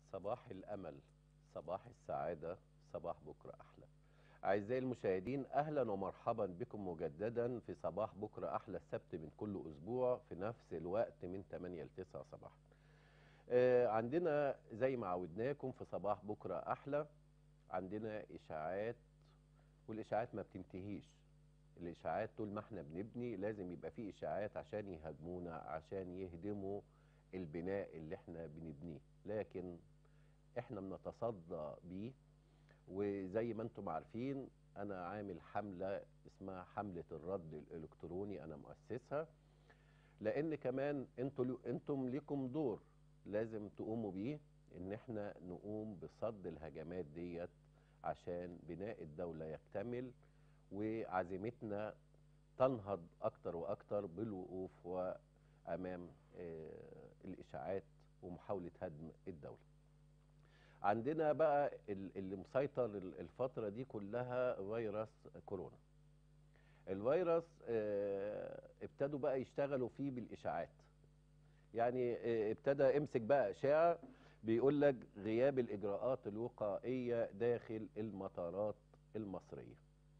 صباح الأمل صباح السعادة صباح بكرة أحلى أعزائي المشاهدين أهلا ومرحبا بكم مجددا في صباح بكرة أحلى السبت من كل أسبوع في نفس الوقت من 8 ل 9 صباحا آه، عندنا زي ما عودناكم في صباح بكرة أحلى عندنا إشاعات والإشاعات ما بتنتهيش الإشاعات طول ما احنا بنبني لازم يبقى في إشاعات عشان يهاجمونا عشان يهدموا البناء اللي احنا بنبنيه لكن احنا بنتصدى بيه وزي ما انتم عارفين انا عامل حملة اسمها حملة الرد الالكتروني انا مؤسسها لان كمان انتوا انتم ليكم دور لازم تقوموا بيه ان احنا نقوم بصد الهجمات ديت عشان بناء الدولة يكتمل وعزيمتنا تنهض اكتر واكتر بالوقوف وامام آه، الاشاعات ومحاولة هدم الدولة عندنا بقى ال- اللي مسيطر ال- الفترة دي كلها فيروس كورونا الفيروس آه، ابتدوا بقى يشتغلوا فيه بالإشاعات يعني آه، ابتدى امسك بقى إشاعة بيقول لك غياب الإجراءات الوقائية داخل المطارات المصرية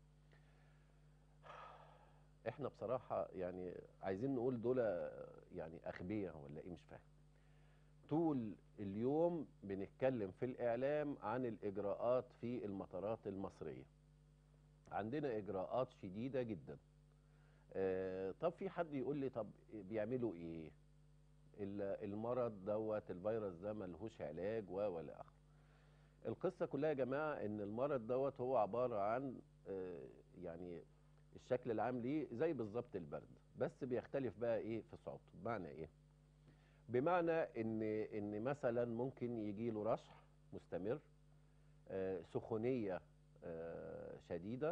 احنا بصراحة يعني عايزين نقول دول يعني أغبياء ولا ايه مش فاهم طول اليوم بنتكلم في الإعلام عن الإجراءات في المطارات المصرية عندنا إجراءات شديدة جدا آه، طب في حد يقول لي طب بيعملوا إيه ال- المرض دوت الفيروس ده ملهوش علاج و ولا آخر القصة كلها يا جماعة إن المرض دوت هو عبارة عن آه، يعني الشكل العام ليه زي بالظبط البرد بس بيختلف بقى إيه في صعوبته بمعنى إيه بمعنى ان ان مثلا ممكن يجي له رشح مستمر آه، سخونيه آه، شديده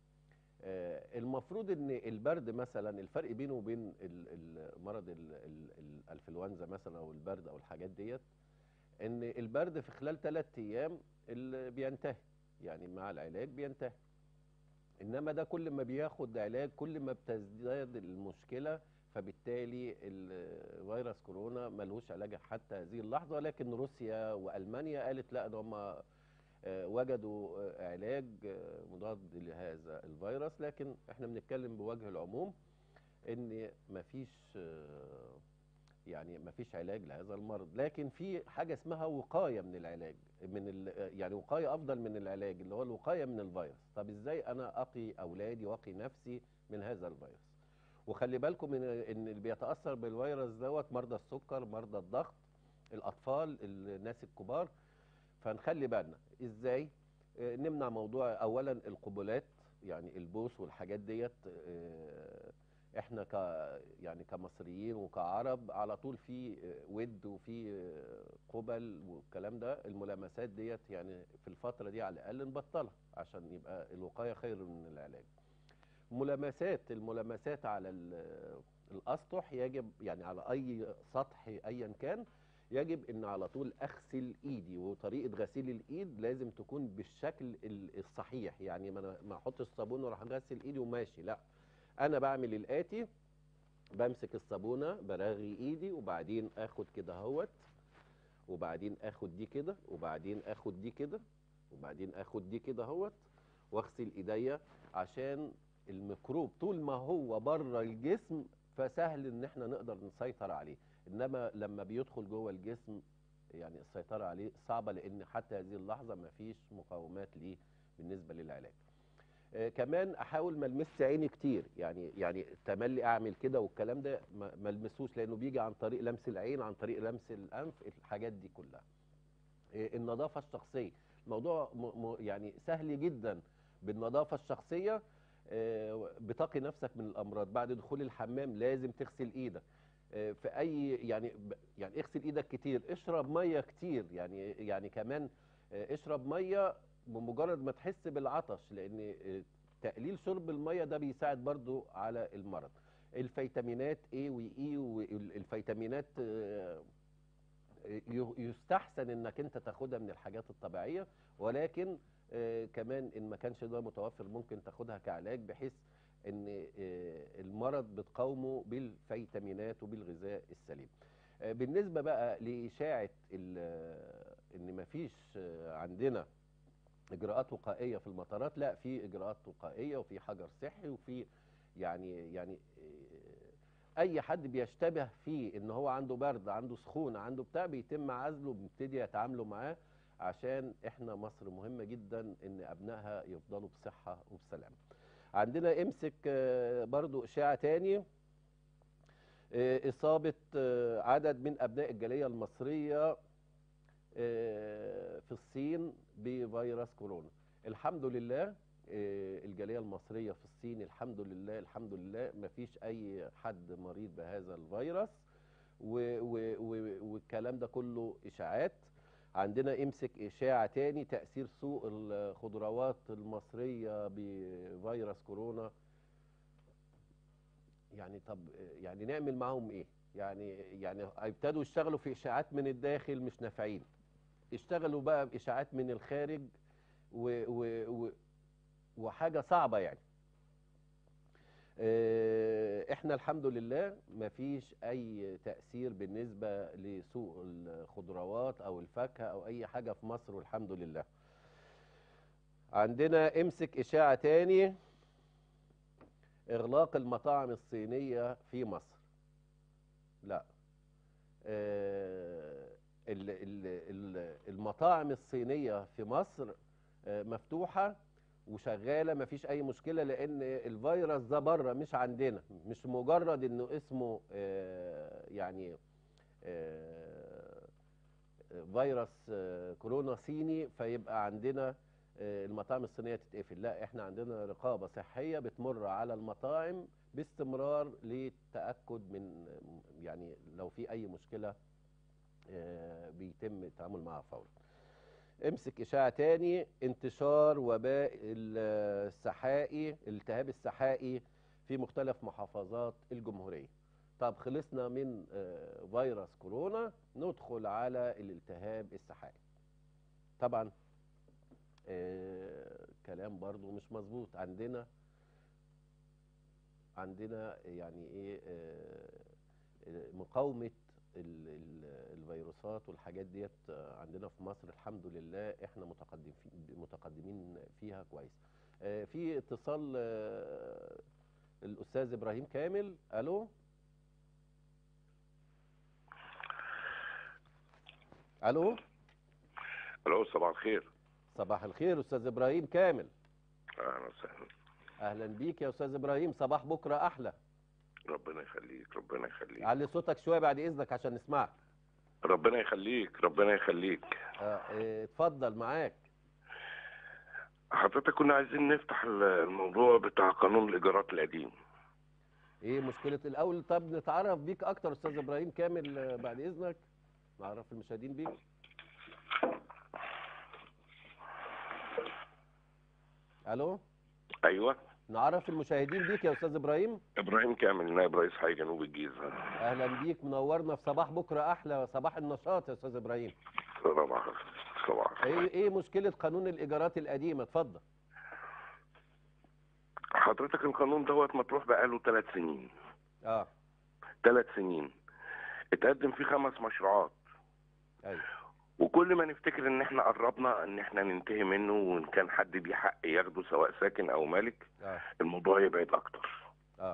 آه، المفروض ان البرد مثلا الفرق بينه وبين ال- ال- مرض ال- ال- الانفلونزا مثلا او البرد او الحاجات ديت ان البرد في خلال ثلاث ايام ال- بينتهي يعني مع العلاج بينتهي انما ده كل ما بياخد علاج كل ما بتزداد المشكله فبالتالي ال- فيروس كورونا ملوش علاج حتى هذه اللحظه لكن روسيا والمانيا قالت لا ده هم وجدوا آه، علاج آه، مضاد لهذا الفيروس لكن احنا بنتكلم بوجه العموم ان مفيش آه، يعني مفيش علاج لهذا المرض لكن في حاجه اسمها وقايه من العلاج من ال- يعني وقايه افضل من العلاج اللي هو الوقايه من الفيروس طب ازاي انا اقي اولادي واقي نفسي من هذا الفيروس وخلي بالكم ان ان اللي بيتاثر بالفيروس دوت مرضى السكر مرضى الضغط الاطفال الناس الكبار فنخلي بالنا ازاي آه، نمنع موضوع اولا القبلات يعني البوس والحاجات ديت آه، احنا ك يعني كمصريين وكعرب على طول في آه، ود وفي آه، قبل والكلام ده الملامسات ديت يعني في الفتره دي على الاقل نبطلها عشان يبقى الوقايه خير من العلاج ملامسات الملامسات على ال- الاسطح يجب يعني على اي سطح ايا كان يجب ان على طول اغسل ايدي وطريقه غسيل الايد لازم تكون بالشكل ال- الصحيح يعني ما أنا- ما احطش الصابون واروح اغسل ايدي وماشي لا انا بعمل الاتي بمسك الصابونه برغي ايدي وبعدين اخد كده اهوت وبعدين اخد دي كده وبعدين اخد دي كده وبعدين اخد دي كده اهوت واغسل ايديا عشان الميكروب طول ما هو بره الجسم فسهل ان احنا نقدر نسيطر عليه انما لما بيدخل جوه الجسم يعني السيطره عليه صعبه لان حتى هذه اللحظه ما فيش مقاومات ليه بالنسبه للعلاج آه كمان احاول ما المسش عيني كتير يعني يعني تملي اعمل كده والكلام ده ما ما المسوش لانه بيجي عن طريق لمس العين عن طريق لمس الانف الحاجات دي كلها آه النظافه الشخصيه الموضوع م م يعني سهل جدا بالنظافه الشخصيه آه، بتقي نفسك من الامراض بعد دخول الحمام لازم تغسل ايدك آه، في اي يعني ب- يعني اغسل ايدك كتير اشرب ميه كتير يعني يعني كمان آه، اشرب ميه بمجرد ما تحس بالعطش لان آه، تقليل شرب الميه ده بيساعد برضو على المرض الفيتامينات A و E والفيتامينات آه، ي- يستحسن انك انت تاخدها من الحاجات الطبيعيه ولكن آه، كمان ان ما كانش ده متوفر ممكن تاخدها كعلاج بحيث ان آه، المرض بتقاومه بالفيتامينات وبالغذاء السليم آه، بالنسبه بقى لاشاعه ال- ان مفيش آه، عندنا اجراءات وقائيه في المطارات لا في اجراءات وقائيه وفي حجر صحي وفي يعني يعني آه، اي حد بيشتبه فيه ان هو عنده برد عنده سخونه عنده بتاع بيتم عزله بنبتدي يتعاملوا معاه عشان احنا مصر مهمه جدا ان ابنائها يفضلوا بصحه وبسلام عندنا امسك آه، برضو اشاعه تاني آه، اصابه آه، عدد من ابناء الجاليه المصريه آه، في الصين بفيروس كورونا الحمد لله آه، الجاليه المصريه في الصين الحمد لله الحمد لله ما فيش اي حد مريض بهذا الفيروس و- و- و- والكلام ده كله اشاعات عندنا امسك اشاعه تاني تاثير سوق الخضروات المصريه بفيروس كورونا يعني طب يعني نعمل معاهم ايه يعني يعني ابتدوا يشتغلوا في اشاعات من الداخل مش نافعين اشتغلوا بقى باشاعات من الخارج و و و وحاجه صعبه يعني آه، احنا الحمد لله ما فيش اي تاثير بالنسبه لسوق الخضروات او الفاكهه او اي حاجه في مصر والحمد لله عندنا امسك اشاعه تاني اغلاق المطاعم الصينيه في مصر لا آه، ال- ال- ال- المطاعم الصينيه في مصر آه، مفتوحه وشغاله مفيش اي مشكله لان الفيروس ده بره مش عندنا مش مجرد انه اسمه آه، يعني آه، فيروس آه، كورونا صيني فيبقى عندنا آه، المطاعم الصينيه تتقفل لا احنا عندنا رقابه صحيه بتمر على المطاعم باستمرار للتاكد من يعني لو في اي مشكله آه، بيتم التعامل معها فورا امسك اشاعه تاني انتشار وباء ال- السحائي الالتهاب السحائي في مختلف محافظات الجمهوريه طب خلصنا من آه، فيروس كورونا ندخل على الالتهاب السحائي طبعا آه، كلام برضو مش مظبوط عندنا عندنا يعني ايه آه، آه، مقاومه ال- ال- الفيروسات والحاجات ديت آه، عندنا في مصر الحمد لله احنا متقدم في متقدمين فيها كويس آه، في اتصال آه، الاستاذ ابراهيم كامل الو الو الو صباح الخير صباح الخير استاذ ابراهيم كامل اهلا وسهلا اهلا بيك يا استاذ ابراهيم صباح بكره احلى ربنا يخليك ربنا يخليك علي صوتك شويه بعد اذنك عشان نسمعك ربنا يخليك ربنا يخليك آه، آه، اتفضل معاك حضرتك كنا عايزين نفتح ال- الموضوع بتاع قانون الايجارات القديم ايه مشكله الاول طب نتعرف بيك اكتر استاذ ابراهيم كامل آه، بعد اذنك نعرف المشاهدين بيك الو ايوه نعرف المشاهدين بيك يا استاذ ابراهيم ابراهيم كامل نائب رئيس حي جنوب الجيزه اهلا بيك منورنا في صباح بكره احلى صباح النشاط يا استاذ ابراهيم صباح صباح ايه ايه مشكله قانون الايجارات القديمه اتفضل حضرتك القانون دوت مطروح بقاله ثلاث سنين اه ثلاث سنين اتقدم فيه خمس مشروعات ايوه وكل ما نفتكر ان احنا قربنا ان احنا ننتهي منه وان كان حد ليه حق ياخده سواء ساكن او مالك اه الموضوع يبعد اكتر اه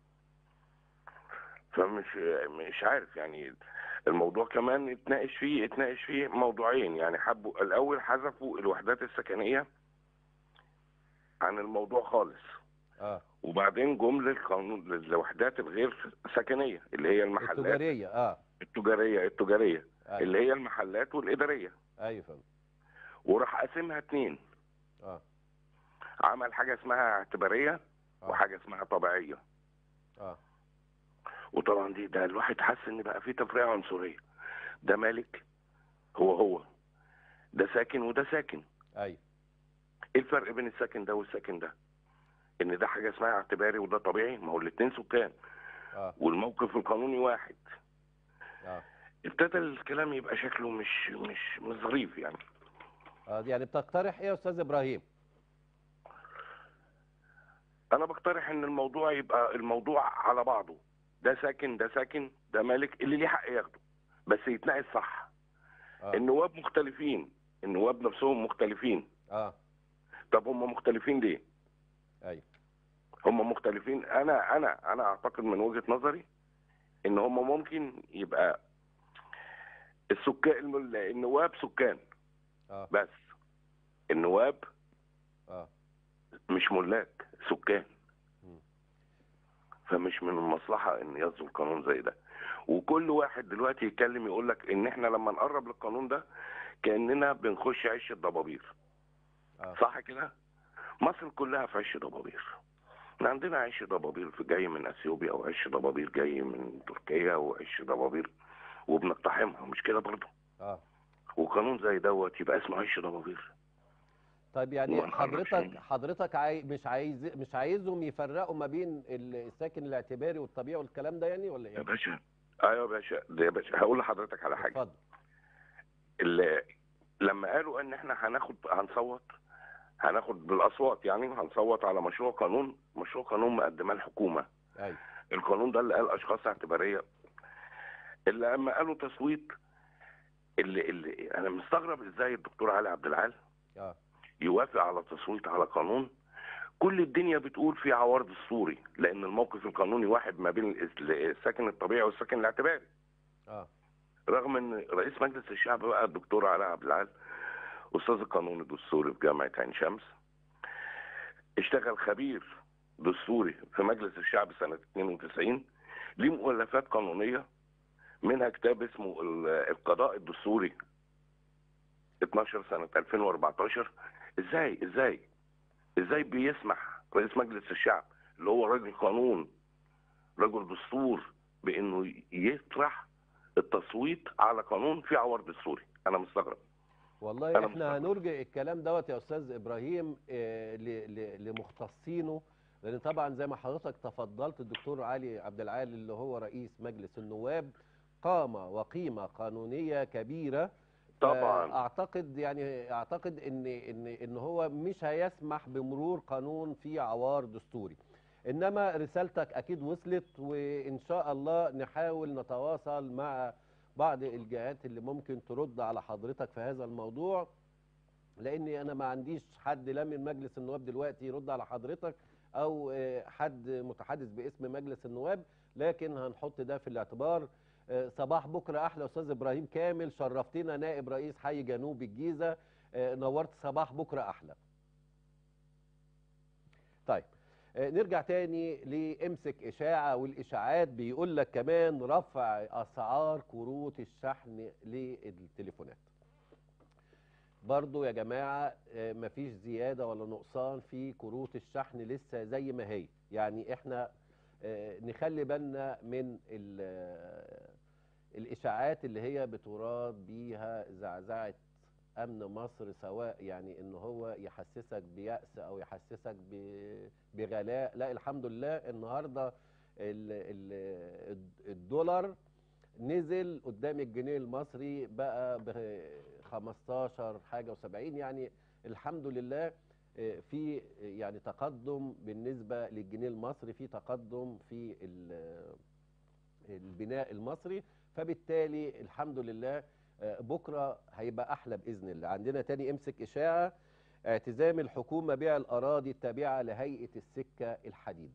فمش مش عارف يعني الموضوع كمان اتناقش فيه اتناقش فيه موضوعين يعني حبوا الاول حذفوا الوحدات السكنيه عن الموضوع خالص اه وبعدين جم للقانون للوحدات الغير سكنيه اللي هي المحلات التجاريه اه التجاريه التجاريه ايوه اللي هي المحلات والاداريه ايوه فهمت وراح قاسمها اتنين اه عمل حاجه اسمها اعتباريه اه وحاجه اسمها طبيعيه اه وطبعا دي ده الواحد حس ان بقى في تفرقه عنصريه ده مالك هو هو ده ساكن وده ساكن ايوه ايه الفرق بين الساكن ده والساكن ده ان ده حاجه اسمها اعتباري وده طبيعي ما هو الاتنين سكان اه والموقف القانوني واحد اه ابتدى الكلام يبقى شكله مش مش مش ظريف يعني اه دي يعني بتقترح ايه يا استاذ ابراهيم انا بقترح ان الموضوع يبقى الموضوع على بعضه ده ساكن ده ساكن ده مالك اللي ليه حق ياخده بس يتناقش صح اه النواب مختلفين النواب نفسهم مختلفين اه طب هم مختلفين ليه ايوه هم مختلفين انا انا انا اعتقد من وجهة نظري ان هم ممكن يبقى السكان الم- النواب سكان اه بس النواب اه مش ملاك سكان مم. فمش من المصلحة ان يصدر قانون زي ده وكل واحد دلوقتي يتكلم يقول لك ان احنا لما نقرب للقانون ده كاننا بنخش عش الضبابير اه صح كده مصر كلها في عش ضبابير احنا عندنا عش ضبابير في جاي من اثيوبيا وعش ضبابير جاي من تركيا وعش ضبابير وبنقتحمها مش كده برضه اه وقانون زي دوت يبقى اسمه عش ضبابير طيب يعني وما نعرفش حضرتك يعني. حضرتك عاي... مش عايز مش عايزهم يفرقوا ما بين الساكن الاعتباري والطبيعي والكلام ده يعني ولا يا ايه؟ باشا ايوه يا باشا ده يا باشا هقول لحضرتك على حاجه اتفضل اللي لما قالوا ان احنا هناخد هنصوت هناخد بالاصوات يعني هنصوت على مشروع قانون مشروع قانون مقدماه الحكومه ايوه القانون ده اللي قال اشخاص اعتباريه اللي اما قالوا تصويت اللي, اللي انا مستغرب ازاي الدكتور علي عبد العال اه يوافق على تصويت على قانون كل الدنيا بتقول في عوار دستوري لان الموقف القانوني واحد ما بين الس- الساكن الطبيعي والساكن الاعتباري اه رغم ان رئيس مجلس الشعب بقى الدكتور علاء عبد العال استاذ القانون الدستوري في جامعه عين شمس اشتغل خبير دستوري في مجلس الشعب سنه 92 ليه مؤلفات قانونيه منها كتاب اسمه ال- القضاء الدستوري 12 سنه 2014 ازاي ازاي ازاي بيسمح رئيس مجلس الشعب اللي هو راجل قانون رجل دستور بانه يطرح التصويت على قانون فيه عوار دستوري انا مستغرب والله أنا احنا مستغرب. هنرجع الكلام دوت يا استاذ ابراهيم آه، ل- ل- لمختصينه لان طبعا زي ما حضرتك تفضلت الدكتور علي عبد العال اللي هو رئيس مجلس النواب قام وقيمه قانونيه كبيره طبعا اعتقد يعني اعتقد ان ان ان هو مش هيسمح بمرور قانون فيه عوار دستوري انما رسالتك اكيد وصلت وان شاء الله نحاول نتواصل مع بعض الجهات اللي ممكن ترد على حضرتك في هذا الموضوع لاني انا ما عنديش حد لا من مجلس النواب دلوقتي يرد على حضرتك او آه، حد متحدث باسم مجلس النواب لكن هنحط ده في الاعتبار آه، صباح بكره احلى استاذ ابراهيم كامل شرفتنا نائب رئيس حي جنوب الجيزه آه، نورت صباح بكره احلى طيب آه، نرجع تاني لامسك اشاعه والاشاعات بيقول لك كمان رفع اسعار كروت الشحن للتليفونات برضو يا جماعه آه، مفيش زياده ولا نقصان في كروت الشحن لسه زي ما هي يعني احنا آه، نخلي بالنا من ال- آه، الاشاعات اللي هي بتراد بيها زعزعه امن مصر سواء يعني ان هو يحسسك بيأس او يحسسك ب- بغلاء لا الحمد لله النهارده ال- ال- الدولار نزل قدام الجنيه المصري بقى ب 15 حاجه و70 يعني الحمد لله آه، في آه، يعني تقدم بالنسبه للجنيه المصري في تقدم في ال- البناء المصري فبالتالي الحمد لله آه، بكره هيبقى احلى باذن الله عندنا تاني امسك اشاعه اعتزام الحكومه بيع الاراضي التابعه لهيئه السكه الحديد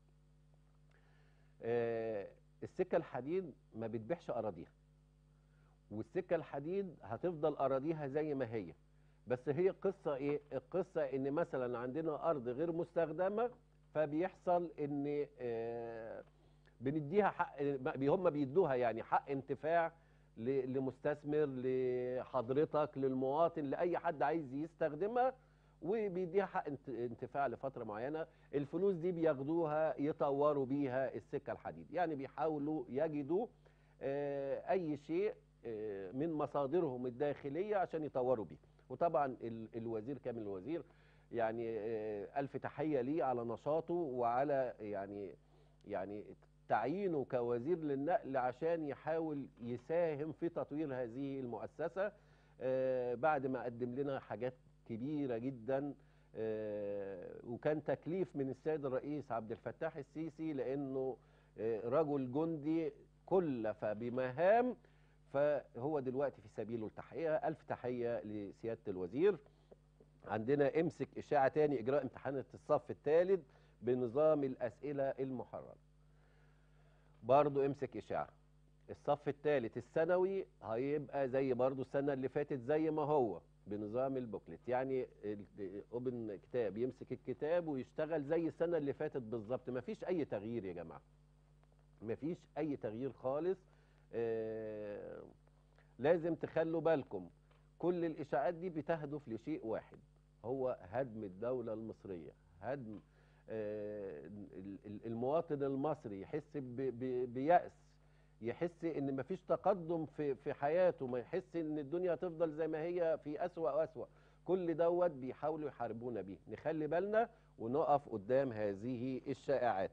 آه، السكه الحديد ما بتبيعش اراضيها والسكه الحديد هتفضل اراضيها زي ما هي بس هي قصه ايه القصه ان مثلا عندنا ارض غير مستخدمه فبيحصل ان آه، بنديها حق هم بيدوها يعني حق انتفاع ل- لمستثمر لحضرتك للمواطن لاي حد عايز يستخدمها وبيديها حق انت- انتفاع لفتره معينه الفلوس دي بياخدوها يطوروا بيها السكه الحديد يعني بيحاولوا يجدوا آه، اي شيء آه، من مصادرهم الداخليه عشان يطوروا بيه وطبعا ال- الوزير كامل الوزير يعني آه، الف تحيه ليه على نشاطه وعلى يعني يعني تعيينه كوزير للنقل عشان يحاول يساهم في تطوير هذه المؤسسة آه، بعد ما قدم لنا حاجات كبيرة جدا آه، وكان تكليف من السيد الرئيس عبد الفتاح السيسي لأنه آه، رجل جندي كلف بمهام فهو دلوقتي في سبيله التحقيق ألف تحية لسيادة الوزير عندنا امسك إشاعة تاني إجراء امتحانات الصف الثالث بنظام الأسئلة المحررة برضو امسك إشاعة الصف الثالث الثانوي هيبقى زي برضو السنة اللي فاتت زي ما هو بنظام البوكلت يعني اوبن كتاب يمسك الكتاب ويشتغل زي السنة اللي فاتت بالظبط مفيش أي تغيير يا جماعة مفيش أي تغيير خالص آه لازم تخلوا بالكم كل الإشاعات دي بتهدف لشيء واحد هو هدم الدولة المصرية هدم آه المواطن المصري يحس ب- ب- بيأس يحس ان مفيش تقدم في في حياته ما يحس ان الدنيا هتفضل زي ما هي في اسوأ واسوأ كل دوت بيحاولوا يحاربونا بيه نخلي بالنا ونقف قدام هذه الشائعات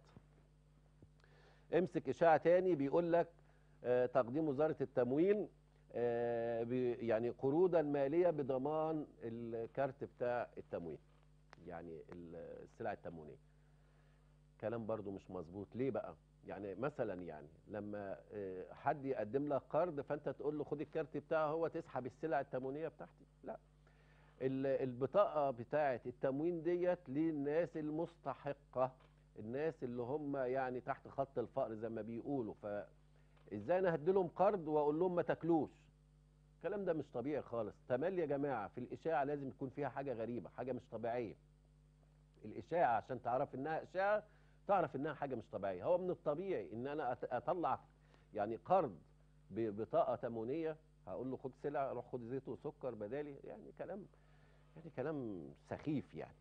امسك اشاعه تاني بيقول لك آه، تقديم وزاره التموين آه، ب- يعني قروضا ماليه بضمان الكارت بتاع التموين يعني ال- السلع التموينيه كلام برضو مش مظبوط ليه بقى يعني مثلا يعني لما آه، حد يقدم لك قرض فانت تقول له خد الكارت بتاعه هو تسحب السلع التموينيه بتاعتي لا ال- البطاقه بتاعه التموين ديت للناس المستحقه الناس اللي هم يعني تحت خط الفقر زي ما بيقولوا فازاي انا هدي لهم قرض واقول لهم ما تاكلوش الكلام ده مش طبيعي خالص تملي يا جماعه في الاشاعه لازم يكون فيها حاجه غريبه حاجه مش طبيعيه الاشاعه عشان تعرف انها اشاعه تعرف انها حاجه مش طبيعيه هو من الطبيعي ان انا أت- اطلع يعني قرض ببطاقه تموينيه هقول له خد سلع روح خد زيت وسكر بدالي يعني كلام يعني كلام سخيف يعني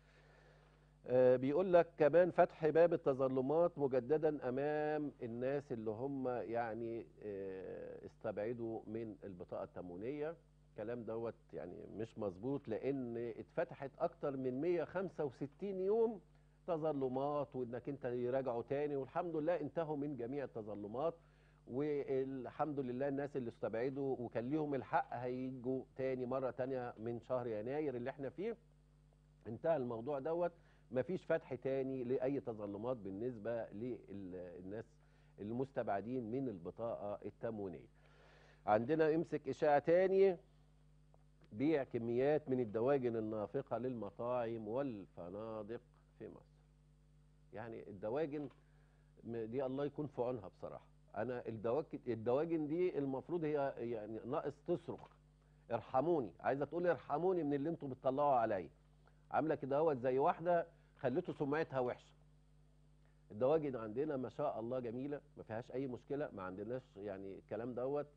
آه، بيقول لك كمان فتح باب التظلمات مجددا امام الناس اللي هم يعني آه، استبعدوا من البطاقه التموينيه الكلام دوت يعني مش مظبوط لان اتفتحت اكتر من 165 يوم تظلمات وانك انت يراجعوا تاني والحمد لله انتهوا من جميع التظلمات والحمد لله الناس اللي استبعدوا وكان ليهم الحق هيجوا تاني مره تانيه من شهر يناير اللي احنا فيه انتهى الموضوع دوت مفيش فتح تاني لاي تظلمات بالنسبه للناس المستبعدين من البطاقه التموينيه عندنا امسك اشاعه تاني بيع كميات من الدواجن النافقه للمطاعم والفنادق في مصر يعني الدواجن م- دي الله يكون في عونها بصراحه انا الدواجن الدواجن دي المفروض هي يعني ناقص تصرخ ارحموني عايزه تقول ارحموني من اللي انتوا بتطلعوا عليا عامله كده اهوت زي واحده خليته سمعتها وحشه الدواجن عندنا ما شاء الله جميله ما فيهاش اي مشكله ما عندناش يعني الكلام دوت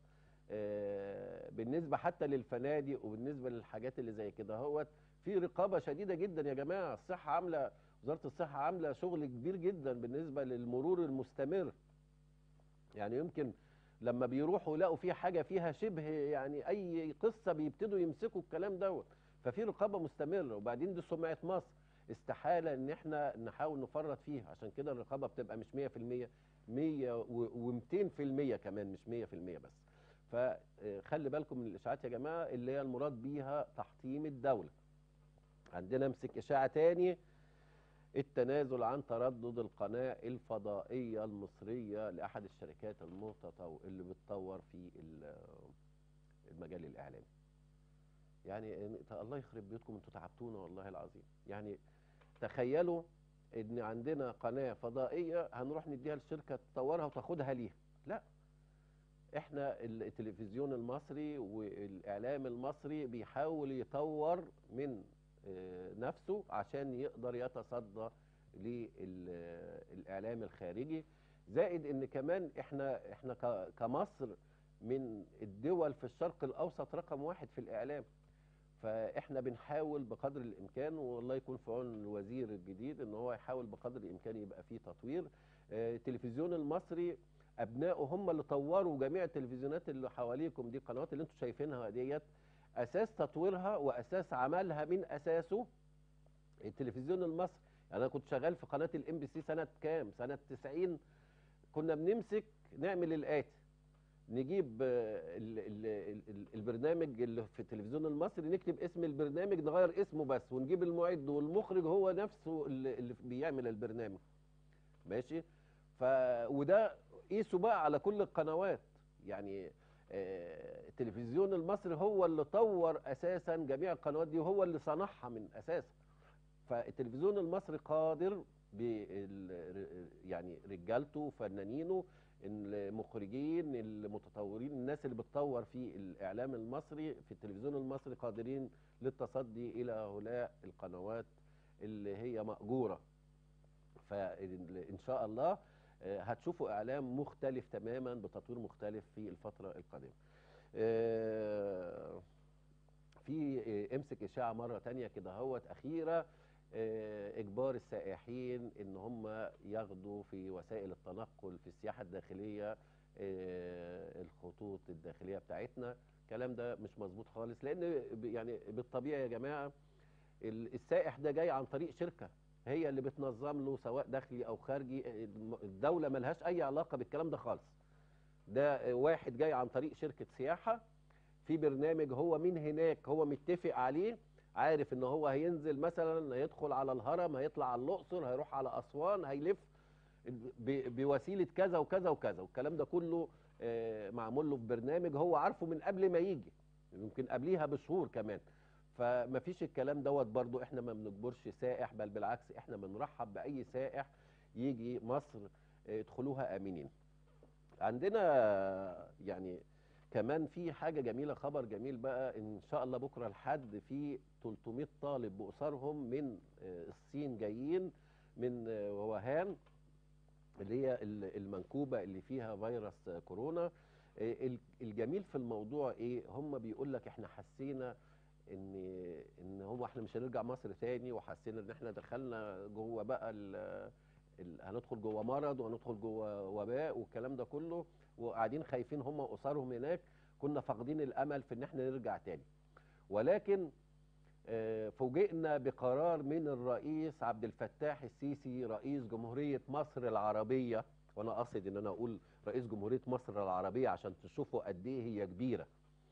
آه، بالنسبه حتى للفنادق وبالنسبه للحاجات اللي زي كده هوت في رقابه شديده جدا يا جماعه الصحه عامله وزاره الصحه عامله شغل كبير جدا بالنسبه للمرور المستمر يعني يمكن لما بيروحوا يلاقوا في حاجه فيها شبه يعني اي قصه بيبتدوا يمسكوا الكلام دوت ففي رقابه مستمره وبعدين دي سمعه مصر استحاله ان احنا نحاول نفرط فيها عشان كده الرقابه بتبقى مش 100% 100 و200% كمان مش 100% بس فخلي بالكم من الاشاعات يا جماعه اللي هي المراد بيها تحطيم الدوله عندنا امسك اشاعه تاني التنازل عن تردد القناه الفضائيه المصريه لاحد الشركات المتطو اللي بتطور في ال- المجال الاعلامي يعني إن- الله يخرب بيوتكم انتوا تعبتونا والله العظيم يعني تخيلوا ان عندنا قناه فضائيه هنروح نديها لشركه تطورها وتاخدها ليها لا احنا التلفزيون المصري والاعلام المصري بيحاول يطور من آه، نفسه عشان يقدر يتصدى للاعلام الخارجي زائد ان كمان احنا احنا ك- كمصر من الدول في الشرق الاوسط رقم واحد في الاعلام فاحنا بنحاول بقدر الامكان والله يكون في عون الوزير الجديد ان هو يحاول بقدر الامكان يبقى فيه تطوير آه، التلفزيون المصري ابنائه هم اللي طوروا جميع التلفزيونات اللي حواليكم دي القنوات اللي انتم شايفينها ديت اساس تطويرها واساس عملها من اساسه التلفزيون المصري يعني انا كنت شغال في قناه الام بي سي سنه كام سنه 90 كنا بنمسك نعمل الاتي نجيب آه، ال- ال- ال- ال- البرنامج اللي في التلفزيون المصري نكتب اسم البرنامج نغير اسمه بس ونجيب المعد والمخرج هو نفسه اللي اللي بيعمل البرنامج ماشي ف وده قيسوا بقى على كل القنوات يعني آه، التلفزيون المصري هو اللي طور اساسا جميع القنوات دي وهو اللي صنعها من اساسها فالتلفزيون المصري قادر بال يعني رجالته وفنانينه المخرجين المتطورين الناس اللي بتطور في الاعلام المصري في التلفزيون المصري قادرين للتصدي الى هؤلاء القنوات اللي هي مأجوره فان شاء الله آه، هتشوفوا اعلام مختلف تماما بتطوير مختلف في الفتره القادمه آه، في آه، امسك اشاعه مره تانية كده هوت اخيره آه، اجبار السائحين ان هم ياخدوا في وسائل التنقل في السياحه الداخليه آه، الخطوط الداخليه بتاعتنا الكلام ده مش مظبوط خالص لان ب- يعني بالطبيعي يا جماعه ال- السائح ده جاي عن طريق شركه هي اللي بتنظم له سواء داخلي او خارجي الم- الدوله ملهاش اي علاقه بالكلام ده خالص ده واحد جاي عن طريق شركه سياحه في برنامج هو من هناك هو متفق عليه عارف ان هو هينزل مثلا هيدخل على الهرم هيطلع على الاقصر هيروح على اسوان هيلف ب- بوسيله كذا وكذا وكذا والكلام ده كله آه، معمول له في برنامج هو عارفه من قبل ما يجي يمكن قبليها بشهور كمان فما فيش الكلام دوت برضو احنا ما بنجبرش سائح بل بالعكس احنا بنرحب باي سائح يجي مصر آه، يدخلوها امنين عندنا يعني كمان في حاجة جميلة خبر جميل بقى إن شاء الله بكرة الحد في 300 طالب بأسرهم من آه، الصين جايين من آه، ووهان اللي هي ال- المنكوبة اللي فيها فيروس آه، كورونا آه، ال- الجميل في الموضوع إيه هم بيقول لك إحنا حسينا إن إن هو إحنا مش هنرجع مصر تاني وحسينا إن إحنا دخلنا جوه بقى ال- ال- هندخل جوه مرض وهندخل جوه وباء والكلام ده كله وقاعدين خايفين هم واسرهم هناك كنا فاقدين الامل في ان احنا نرجع تاني ولكن آه، فوجئنا بقرار من الرئيس عبد الفتاح السيسي رئيس جمهورية مصر العربية وانا قصد ان انا اقول رئيس جمهورية مصر العربية عشان تشوفوا قد ايه هي كبيرة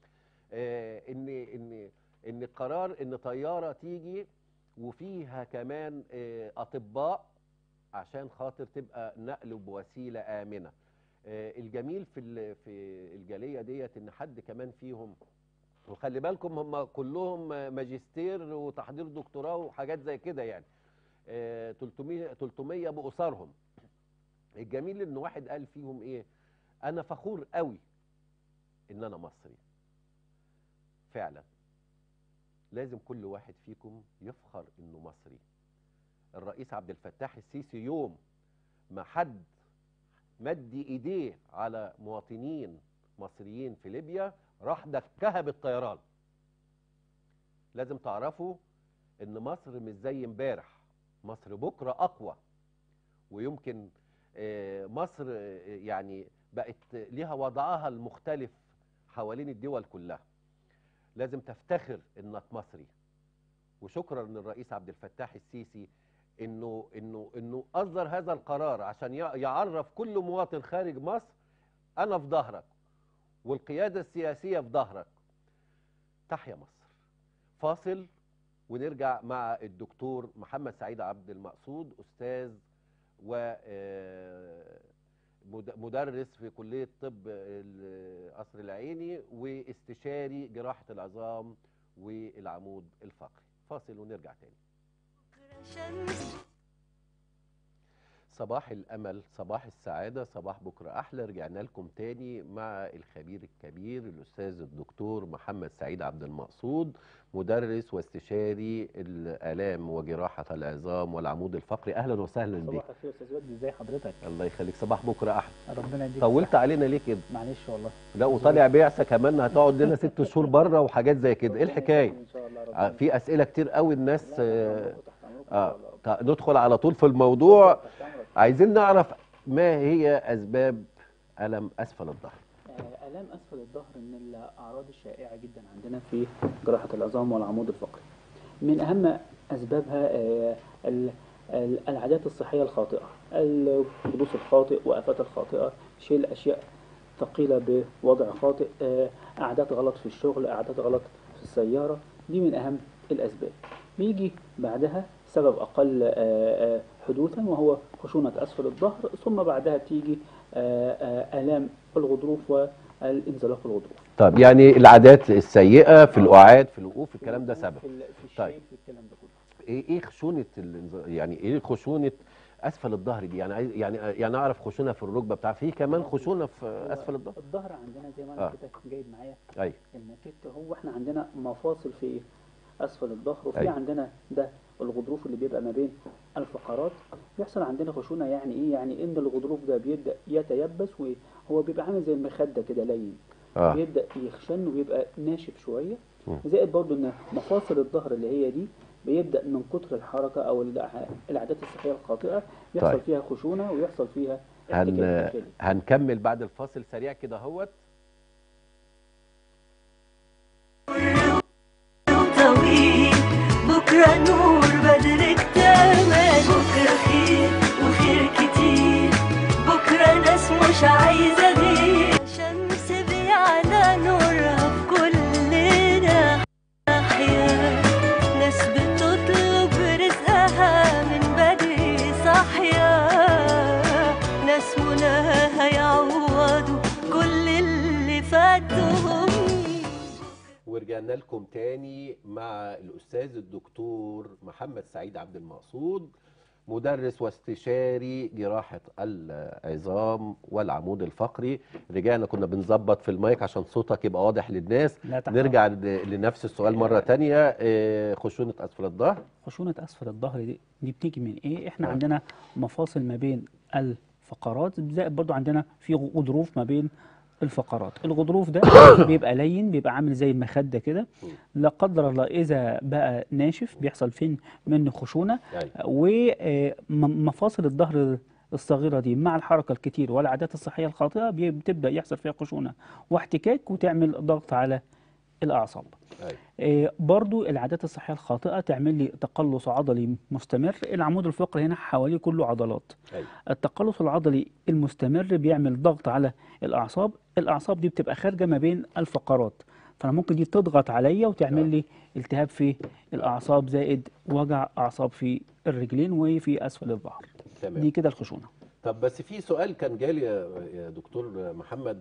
آه، ان ان ان قرار ان طيارة تيجي وفيها كمان آه، اطباء عشان خاطر تبقى نقل بوسيلة آمنة آه، الجميل في ال- في الجاليه ديت ان حد كمان فيهم وخلي بالكم هم كلهم ماجستير وتحضير دكتوراه وحاجات زي كده يعني آه، 300 300 باسرهم الجميل ان واحد قال فيهم ايه انا فخور قوي ان انا مصري فعلا لازم كل واحد فيكم يفخر انه مصري الرئيس عبد الفتاح السيسي يوم ما حد مد ايديه على مواطنين مصريين في ليبيا راح دكها بالطيران لازم تعرفوا ان مصر مش زي امبارح مصر بكره اقوى ويمكن آه، مصر آه، يعني بقت ليها وضعها المختلف حوالين الدول كلها لازم تفتخر انك مصري وشكرا للرئيس عبد الفتاح السيسي انه انه انه اصدر هذا القرار عشان يع- يعرف كل مواطن خارج مصر انا في ظهرك والقياده السياسيه في ظهرك تحيا مصر فاصل ونرجع مع الدكتور محمد سعيد عبد المقصود استاذ و آه، مد- مدرس في كليه طب القصر العيني واستشاري جراحه العظام والعمود الفقري فاصل ونرجع تاني شمس صباح الامل صباح السعاده صباح بكره احلى رجعنا لكم تاني مع الخبير الكبير الاستاذ الدكتور محمد سعيد عبد المقصود مدرس واستشاري الالام وجراحه العظام والعمود الفقري اهلا وسهلا بك صباح الخير استاذ وجدي ازي حضرتك الله يخليك صباح بكره احلى ربنا يديك طولت الصحة. علينا ليه كده معلش والله لا وطالع بعثه كمان هتقعد لنا ست شهور بره وحاجات زي كده ايه الحكايه ان شاء الله ع- ربنا في اسئله كتير قوي الناس لا، آه، تحت أمركم، تحت أمركم إن اه شاء الله. تع- ندخل على طول في الموضوع تحت أمرك. عايزين نعرف ما هي اسباب الم اسفل الظهر آه، آلام أسفل الظهر من الأعراض الشائعة جدا عندنا في جراحة العظام والعمود الفقري. من أهم أسبابها آه، ال- ال- العادات الصحية الخاطئة، الجلوس الخاطئ وآفات الخاطئة، شيل أشياء ثقيلة بوضع خاطئ، آه، عادات غلط في الشغل، عادات غلط في السيارة، دي من أهم الأسباب. بيجي بعدها سبب أقل آه، آه، حدوثا وهو خشونة أسفل الظهر ثم بعدها تيجي آه، آه، آلام الغضروف الانزلاق الغضروفي طب يعني العادات السيئه في القعاد في الوقوف الكلام ده سبب في, ال- في الشاي طيب. في الكلام ده كله ايه ايه خشونه الانز- يعني ايه خشونه اسفل الظهر دي يعني عايز يعني يعني اعرف خشونه في الركبه بتاع في كمان خشونه في هو اسفل الظهر الظهر عندنا زي ما انا آه. كده جايب معايا ايوه الماكيت هو احنا عندنا مفاصل في اسفل الظهر وفي أيوة. عندنا ده الغضروف اللي بيبقى ما بين الفقرات بيحصل عندنا خشونه يعني ايه يعني ان الغضروف ده بيبدا يتيبس وهو بيبقى عامل زي المخده كده لين اه بيبدا يخشن ويبقى ناشف شويه مم. زائد برضو ان مفاصل الظهر اللي هي دي بيبدا من كتر الحركه او الع- العادات الصحيه الخاطئه يحصل طيب. فيها خشونه ويحصل فيها هن احتكاك داخلي. هنكمل بعد الفاصل سريع كده اهوت طويل بكرة نور بدرك تمام بكرة خير وخير كتير بكرة ناس مش عايزة غير شمس بيعلى نورها في كل ناحية ناس بتطلب رزقها من بدري صاحية ناس مناها يعوضوا كل اللي فاتهم ورجعنا لكم تاني مع الأستاذ الدكتور محمد سعيد عبد المقصود مدرس واستشاري جراحة العظام والعمود الفقري رجعنا كنا بنظبط في المايك عشان صوتك يبقى واضح للناس لا تحت نرجع ل- لنفس السؤال مرة تانية آه، خشونة أسفل الظهر خشونة أسفل الظهر دي, دي بتيجي من إيه؟ إحنا آه. عندنا مفاصل ما بين الفقرات زائد برضو عندنا في غضروف ما بين الفقرات الغضروف ده بيبقى لين بيبقى عامل زي المخدة كده لا قدر الله إذا بقى ناشف بيحصل فين منه خشونة أيوة. ومفاصل الظهر الصغيرة دي مع الحركة الكتير والعادات الصحية الخاطئة بي- بتبدأ يحصل فيها خشونة واحتكاك وتعمل ضغط على الأعصاب أيوة. آه، برضو العادات الصحية الخاطئة تعمل لي تقلص عضلي مستمر العمود الفقري هنا حواليه كله عضلات أيوة. التقلص العضلي المستمر بيعمل ضغط على الأعصاب الأعصاب دي بتبقى خارجة ما بين الفقرات فأنا ممكن دي تضغط عليا وتعمل آه. لي التهاب في الأعصاب زائد وجع أعصاب في الرجلين وفي أسفل الظهر تمام دي كده الخشونة طب بس في سؤال كان جالي يا يا دكتور محمد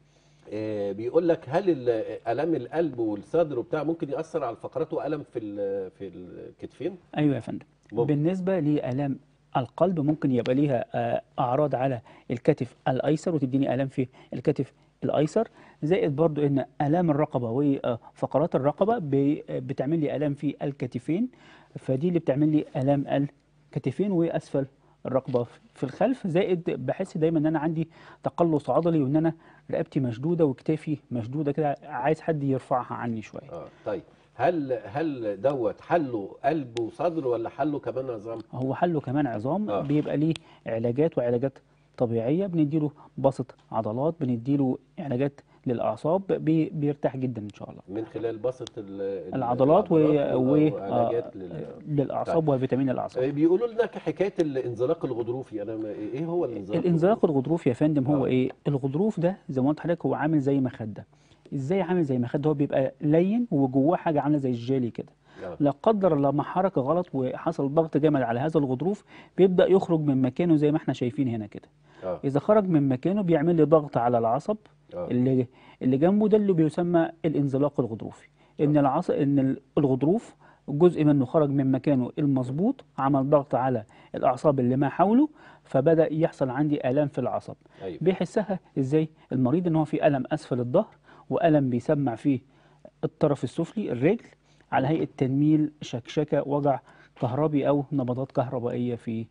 آه، بيقول لك هل ال- الام القلب والصدر وبتاع ممكن ياثر على الفقرات والم في ال- في الكتفين أيوة يا فندم ممكن. بالنسبة لآلام القلب ممكن يبقى ليها آه، أعراض على الكتف الأيسر وتديني آلام في الكتف الأيسر زائد برضو إن آلام الرقبة وفقرات الرقبة بي- بتعمل لي آلام في الكتفين فدي اللي بتعمل لي آلام الكتفين وأسفل الرقبة في الخلف زائد بحس دايما إن أنا عندي تقلص عضلي وإن أنا رقبتي مشدودة وكتافي مشدودة كده عايز حد يرفعها عني شوية اه طيب هل هل دوت حله قلب وصدر ولا حله كمان عظام؟ هو حله كمان عظام آه. بيبقى ليه علاجات وعلاجات طبيعية بنديله بسط عضلات بنديله علاجات للأعصاب بي بيرتاح جدا إن شاء الله من خلال بسط ال- ال- العضلات و... و... وعلاجات آه، لل... للأعصاب وفيتامين الأعصاب آه، بيقولوا لنا حكايه الانزلاق الغضروفي انا ما- ايه هو الانزلاق الانزلاق الغضروفي يا فندم هو آه. ايه الغضروف ده زي ما قلت لحضرتك هو عامل زي مخدة ازاي عامل زي مخدة هو بيبقى لين وجواه حاجة عاملة زي الجيلي كده آه. لا قدر الله ما حركة غلط وحصل ضغط جامد على هذا الغضروف بيبدأ يخرج من مكانه زي ما احنا شايفين هنا كده اه إذا خرج من مكانه بيعمل لي ضغط على العصب اه اللي اللي جنبه ده اللي بيسمى الانزلاق الغضروفي ان العصب ان الغضروف جزء منه خرج من مكانه المظبوط عمل ضغط على الاعصاب اللي ما حوله فبدا يحصل عندي الام في العصب ايوه بيحسها ازاي المريض ان هو في الم اسفل الظهر والم بيسمع فيه الطرف السفلي الرجل على هيئه تنميل شكشكه وجع كهربي او نبضات كهربائيه في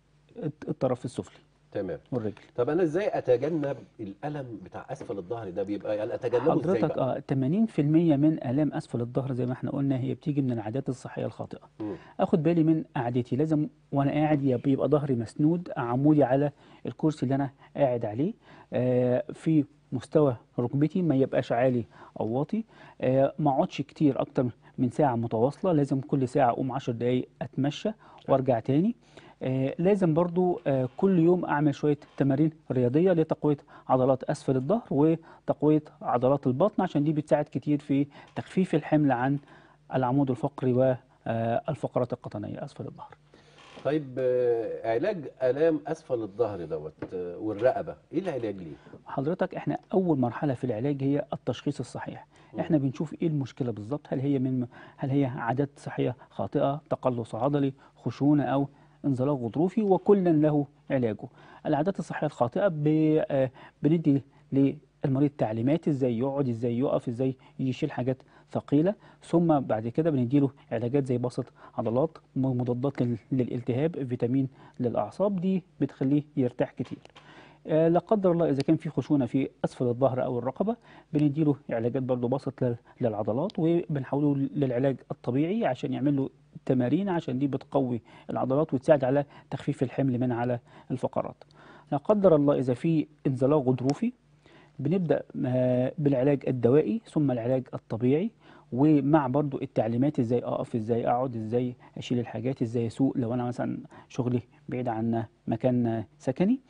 الطرف السفلي تمام والرجل طب انا ازاي اتجنب الالم بتاع اسفل الظهر ده بيبقى يعني اتجنبه ازاي حضرتك بقى؟ اه 80% من آلام أسفل الظهر زي ما احنا قلنا هي بتيجي من العادات الصحية الخاطئة. مم. اخد بالي من قعدتي لازم وانا قاعد يبقى يبقى ظهري مسنود عمودي على الكرسي اللي انا قاعد عليه آه في مستوى ركبتي ما يبقاش عالي او واطي آه ما اقعدش كتير اكتر من ساعة متواصلة لازم كل ساعة اقوم 10 دقايق اتمشى وارجع تاني آه لازم برضو آه كل يوم اعمل شوية تمارين رياضية لتقوية عضلات اسفل الظهر وتقوية عضلات البطن عشان دي بتساعد كتير في تخفيف الحمل عن العمود الفقري والفقرات القطنية اسفل الظهر طيب آه، علاج الام اسفل الظهر دوت آه، والرقبه ايه العلاج ليه حضرتك احنا اول مرحله في العلاج هي التشخيص الصحيح مم. احنا بنشوف ايه المشكله بالظبط هل هي من هل هي عادات صحيه خاطئه تقلص عضلي خشونه او انزلاق غضروفي وكلا له علاجه العادات الصحيه الخاطئه ب- آه، بندي للمريض تعليمات ازاي يقعد ازاي يقف ازاي يشيل حاجات ثقيله ثم بعد كده بنديله علاجات زي بسط عضلات م- مضادات لل- للالتهاب فيتامين للاعصاب دي بتخليه يرتاح كتير آه، لا قدر الله اذا كان في خشونه في اسفل الظهر او الرقبه بنديله علاجات برضه بسط لل- للعضلات وبنحوله للعلاج الطبيعي عشان يعمل له تمارين عشان دي بتقوي العضلات وتساعد على تخفيف الحمل من على الفقرات لا قدر الله اذا في انزلاق غضروفي بنبدا آه، بالعلاج الدوائي ثم العلاج الطبيعي ومع برضو التعليمات ازاي اقف ازاي اقعد ازاي اشيل الحاجات ازاي اسوق لو انا مثلا شغلي بعيد عن مكان سكني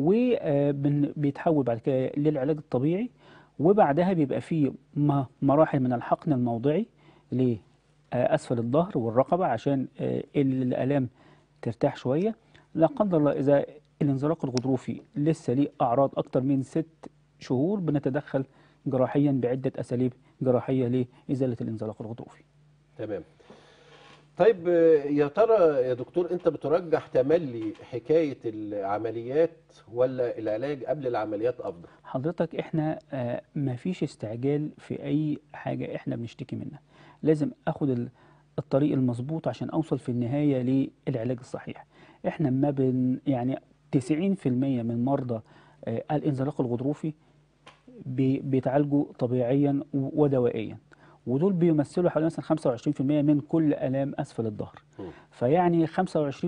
وبيتحول بعد كده للعلاج الطبيعي وبعدها بيبقى فيه م- مراحل من الحقن الموضعي لأسفل الظهر والرقبة عشان آه، الآلام ترتاح شوية لا قدر الله إذا الانزلاق الغضروفي لسه ليه أعراض أكتر من ست شهور بنتدخل جراحيا بعدة أساليب جراحية لإزالة الانزلاق الغضروفي تمام طيب آه، يا ترى يا دكتور انت بترجح تملي حكايه العمليات ولا العلاج قبل العمليات افضل حضرتك احنا آه، مفيش استعجال في اي حاجة احنا بنشتكي منها لازم اخد ال- الطريق المظبوط عشان اوصل في النهاية للعلاج الصحيح احنا ما بن يعني 90% من مرضى آه، الانزلاق الغضروفي بي- بيتعالجوا طبيعيا و- ودوائيا ودول بيمثلوا حوالي مثلا 25% من كل الام اسفل الظهر مم. فيعني 25%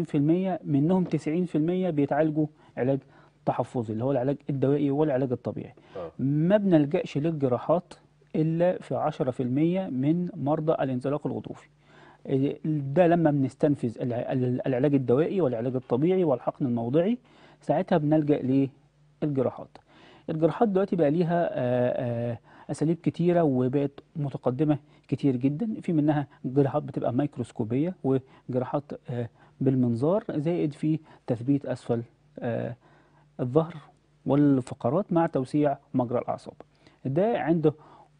منهم 90% بيتعالجوا علاج تحفظي اللي هو العلاج الدوائي والعلاج الطبيعي اه ما بنلجأش للجراحات إلا في 10% من مرضى الانزلاق الغضروفي إيه، ده لما بنستنفذ الع- ال- العلاج الدوائي والعلاج الطبيعي والحقن الموضعي ساعتها بنلجأ للجراحات الجراحات دلوقتي بقى ليها آه، آه، أساليب كتيرة وبقت متقدمة كتير جدا في منها جراحات بتبقى ميكروسكوبية وجراحات آه، بالمنظار زائد في تثبيت أسفل آه، الظهر والفقرات مع توسيع مجرى الأعصاب ده عنده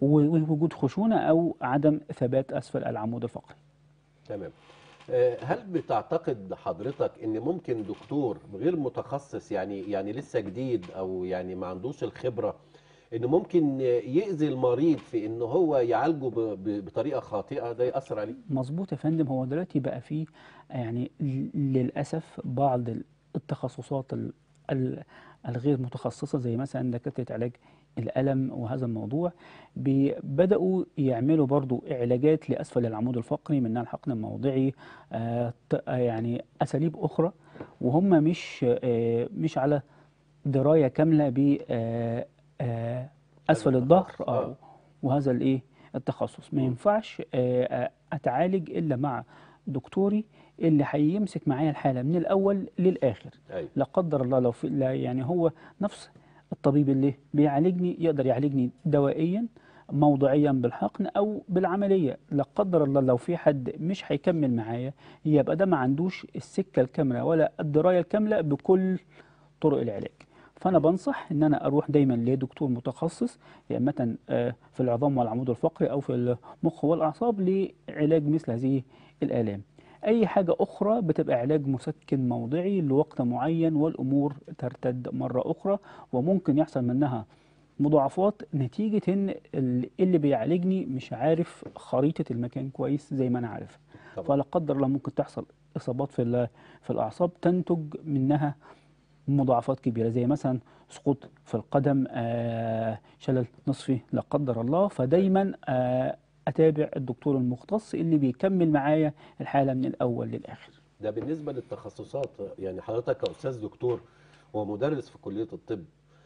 و- وجود خشونة أو عدم ثبات أسفل العمود الفقري تمام آه، هل بتعتقد حضرتك ان ممكن دكتور غير متخصص يعني يعني لسه جديد او يعني ما عندوش الخبره انه ممكن يأذي المريض في ان هو يعالجه ب- ب- بطريقه خاطئه ده يأثر عليه مظبوط يا فندم هو دلوقتي بقى فيه يعني ل- للأسف بعض ال- التخصصات ال- ال- الغير متخصصة زي مثلا دكاترة علاج الألم وهذا الموضوع بي- بدأوا يعملوا برضو علاجات لأسفل العمود الفقري منها الحقن الموضعي آه ت- آه، يعني أساليب أخرى وهم مش آه مش على دراية كاملة ب آه آه أسفل الظهر التخصص، آه آه. وهذا الإيه التخصص ما مم. ينفعش آه، آه، اتعالج الا مع دكتوري اللي هيمسك معايا الحاله من الاول للاخر ايوه لا قدر الله لو في لا يعني هو نفس الطبيب اللي بيعالجني يقدر يعالجني دوائيا موضعيا بالحقن او بالعمليه لا قدر الله لو في حد مش هيكمل معايا يبقى ده ما عندوش السكه الكامله ولا الدرايه الكامله بكل طرق العلاج فانا بنصح ان انا اروح دايما لدكتور متخصص يا اما آه، في العظام والعمود الفقري او في المخ والاعصاب لعلاج مثل هذه الالام اي حاجه اخرى بتبقى علاج مسكن موضعي لوقت معين والامور ترتد مره اخرى وممكن يحصل منها مضاعفات نتيجه ان ال- اللي بيعالجني مش عارف خريطه المكان كويس زي ما انا عارف طبعا فلا قدر الله ممكن تحصل اصابات في ال- في الاعصاب تنتج منها مضاعفات كبيره زي مثلا سقوط في القدم آه، شلل نصفي لا قدر الله فدايما آه، اتابع الدكتور المختص اللي بيكمل معايا الحاله من الاول للاخر ده بالنسبه للتخصصات يعني حضرتك كاستاذ دكتور ومدرس في كليه الطب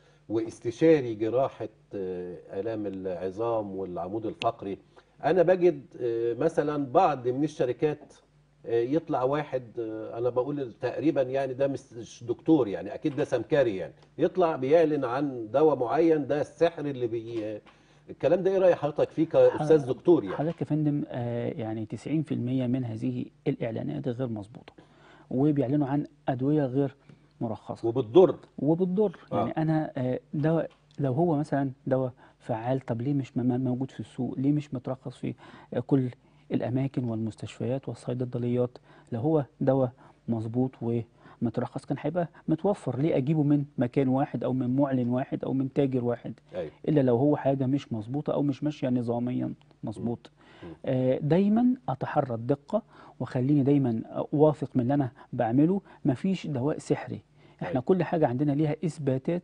واستشاري جراحه آه، الام العظام والعمود الفقري انا بجد آه، مثلا بعض من الشركات آه، يطلع واحد آه، انا بقول تقريبا يعني ده مش دكتور يعني اكيد ده سمكري يعني يطلع بيعلن عن دواء معين ده السحر اللي بي الكلام ده ايه راي حضرتك فيه كاستاذ دكتور يعني حضرتك يا فندم آه، يعني 90% من هذه الاعلانات غير مظبوطه وبيعلنوا عن ادويه غير مرخصه وبتضر وبتضر آه. يعني انا آه، دواء لو هو مثلا دواء فعال طب ليه مش م- موجود في السوق ليه مش مترخص في آه، كل الاماكن والمستشفيات والصيدليات لو هو دواء مظبوط ومترخص كان هيبقى متوفر ليه اجيبه من مكان واحد او من معلن واحد او من تاجر واحد ايوه الا لو هو حاجه مش مظبوطه او مش ماشيه نظاميا مظبوط مم. آه، دايما اتحرى الدقه وخليني دايما واثق من اللي انا بعمله مفيش دواء سحري احنا أيوة. كل حاجه عندنا ليها اثباتات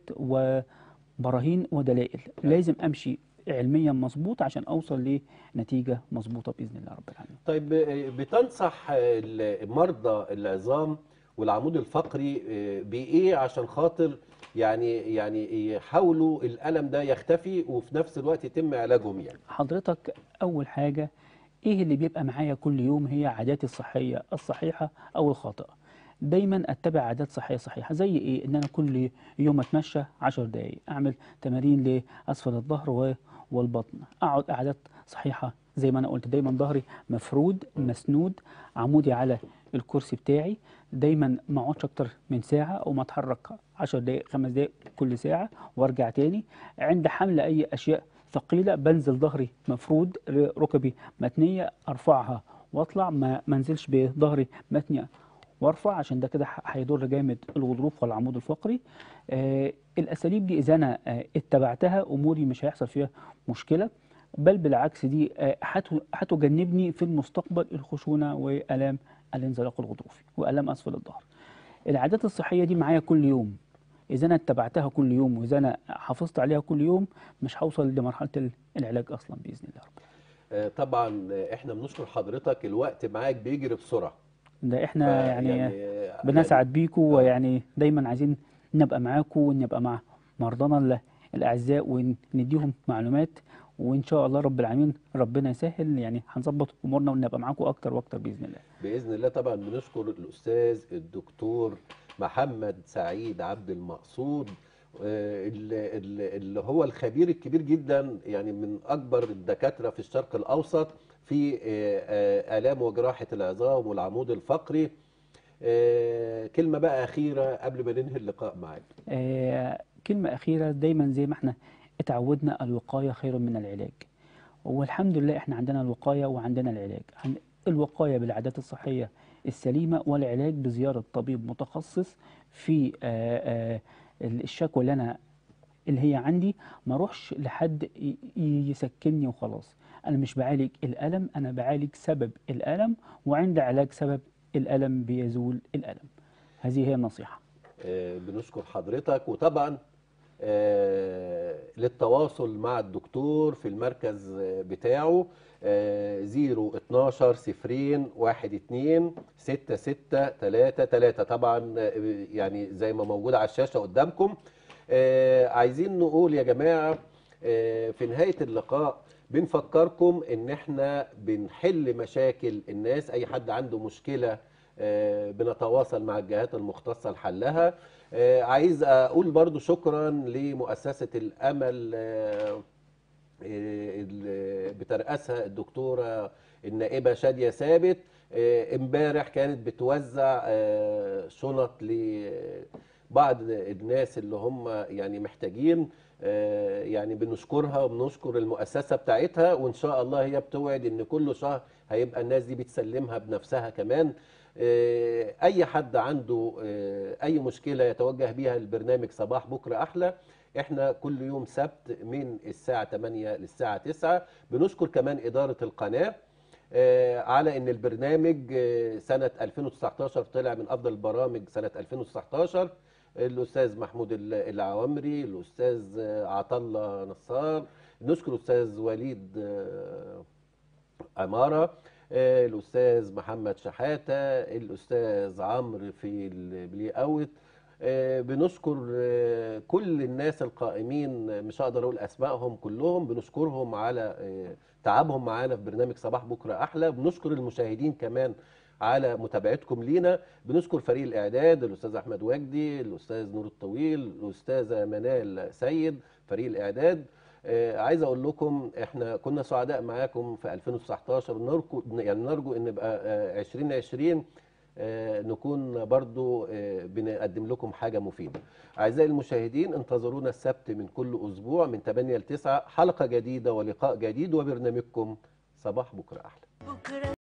وبراهين ودلائل لازم امشي علميا مظبوط عشان اوصل لنتيجه مظبوطه باذن الله رب العالمين طيب آه، بتنصح آه، مرضى العظام والعمود الفقري آه، بايه عشان خاطر يعني يعني يحاولوا الالم ده يختفي وفي نفس الوقت يتم علاجهم يعني حضرتك اول حاجه ايه اللي بيبقى معايا كل يوم هي عاداتي الصحيه الصحيحه او الخاطئه دايما اتبع عادات صحيه صحيحه زي ايه ان انا كل يوم اتمشى 10 دقائق اعمل تمارين لاسفل الظهر و- والبطن اقعد قعدات صحيحه زي ما انا قلت دايما ظهري مفرود مسنود عمودي على الكرسي بتاعي دايما ما اقعدش اكتر من ساعه او ما اتحرك 10 دقائق خمس دقائق كل ساعه وارجع تاني عند حمل اي اشياء ثقيله بنزل ظهري مفرود ركبي متنيه ارفعها واطلع ما منزلش بظهري متنيه وارفع عشان ده كده ح- هيضر جامد الغضروف والعمود الفقري آه الاساليب دي اذا انا آه اتبعتها اموري مش هيحصل فيها مشكله بل بالعكس دي آه، هت- هتجنبني في المستقبل الخشونه والام الانزلاق الغضروفي والام اسفل الظهر العادات الصحيه دي معايا كل يوم اذا انا اتبعتها كل يوم واذا انا حافظت عليها كل يوم مش هوصل لمرحله ال- العلاج اصلا باذن الله رب آه، طبعا آه، احنا بنشكر حضرتك الوقت معاك بيجري بسرعه ده احنا ف- يعني, آه، بنسعد بيكم آه. ويعني دايما عايزين نبقى معاكم ونبقى مع مرضانا ال- الاعزاء ونديهم معلومات وان شاء الله رب العالمين ربنا يسهل يعني هنظبط امورنا ونبقى معاكم اكتر واكتر باذن الله باذن الله طبعا بنشكر الاستاذ الدكتور محمد سعيد عبد المقصود آه، اللي اللي- اللي هو الخبير الكبير جدا يعني من اكبر الدكاتره في الشرق الاوسط في آه، آه، الام وجراحه العظام والعمود الفقري آه، كلمه بقى اخيره قبل ما ننهي اللقاء معاك آه كلمة أخيرة دايما زي ما احنا اتعودنا الوقاية خير من العلاج والحمد لله احنا عندنا الوقاية وعندنا العلاج عن الوقاية بالعادات الصحية السليمة والعلاج بزيارة طبيب متخصص في آه آه الشكوى اللي أنا اللي هي عندي ما اروحش لحد ي- ي- يسكنني وخلاص انا مش بعالج الالم انا بعالج سبب الالم وعند علاج سبب الالم بيزول الالم هذه هي النصيحة آه، بنشكر حضرتك وطبعا آه، للتواصل مع الدكتور في المركز آه، بتاعه آه، 012 صفرين واحد اتنين ستة ستة تلاتة تلاتة طبعا آه، يعني زي ما موجود على الشاشة قدامكم آه، عايزين نقول يا جماعة آه، في نهاية اللقاء بنفكركم ان احنا بنحل مشاكل الناس اي حد عنده مشكلة آه، بنتواصل مع الجهات المختصة لحلها آه، عايز اقول برضو شكرا لمؤسسة الامل آه، اللي بترأسها الدكتورة النائبة شادية ثابت آه، امبارح كانت بتوزع آه، شنط لبعض الناس اللي هم يعني محتاجين آه، يعني بنشكرها وبنشكر المؤسسة بتاعتها وإن شاء الله هي بتوعد إن كل شهر هيبقى الناس دي بتسلمها بنفسها كمان آه، أي حد عنده آه، أي مشكلة يتوجه بيها البرنامج صباح بكرة أحلى احنا كل يوم سبت من الساعة 8 للساعة 9 بنشكر كمان إدارة القناة آه، على ان البرنامج آه، سنة 2019 طلع من افضل البرامج سنة 2019 الاستاذ محمود ال- العوامري الاستاذ آه، عطله نصار نشكر الاستاذ وليد آه، عمارة آه، الأستاذ محمد شحاتة الأستاذ عمرو في البلاي أوت آه، بنشكر آه، كل الناس القائمين آه، مش هقدر أقول أسمائهم كلهم بنشكرهم على آه، تعبهم معانا في برنامج صباح بكرة أحلى بنشكر المشاهدين كمان على متابعتكم لينا بنشكر فريق الإعداد الأستاذ أحمد وجدي الأستاذ نور الطويل الأستاذة منال سيد فريق الإعداد آه، عايز اقول لكم احنا كنا سعداء معاكم في 2019 نرجو يعني نرجو ان يبقى آه، 2020 آه، نكون برضو آه، بنقدم لكم حاجة مفيدة أعزائي المشاهدين انتظرونا السبت من كل أسبوع من 8 ل 9 حلقة جديدة ولقاء جديد وبرنامجكم صباح بكرة أحلى بكرة